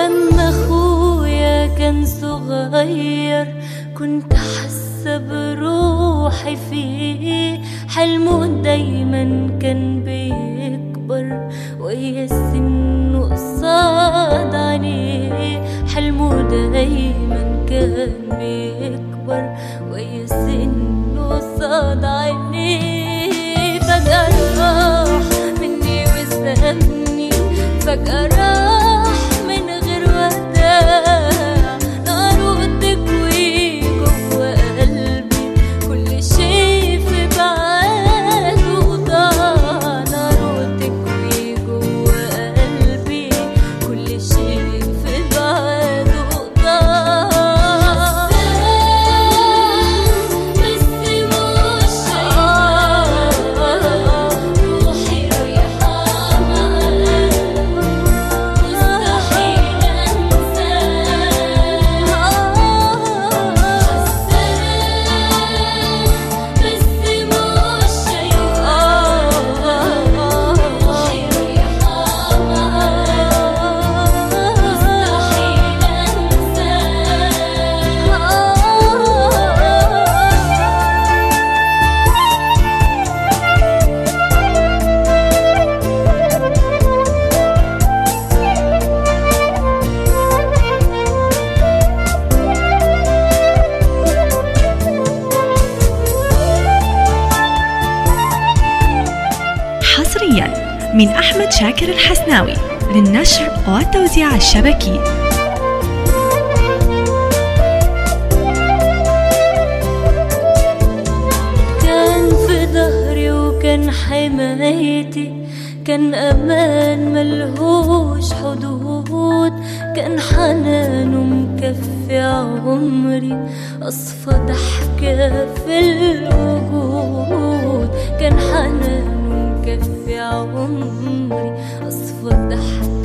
لما اخويا كان صغير كنت حاسه بروحي فيه حلمه دايما كان بيكبر ويا سنه قصاد عينيه حلمه دايما كان بيكبر ويا سنه قصاد عينيه فجأة راح مني وسابني فجأة راح من غير وداع نار بتكوي جوا قلبي كل شي في بعاده ضاع نار بتكوي جوا قلبي كل شي في بعاده ضاع بس مش روحي رايحة معاه مستحيل أنساه بس مش روحي رايحة معاه مستحيل أنساه حصريا من أحمد شاكر الحسناوي للنشر والتوزيع الشبكي كان في ظهري وكان حمايتي كان أمان ملهوش حدود كان حنانه مكفي عمري أصفى ضحكة في الوجود كان حنانه مكفي عمري أصفى ضحكة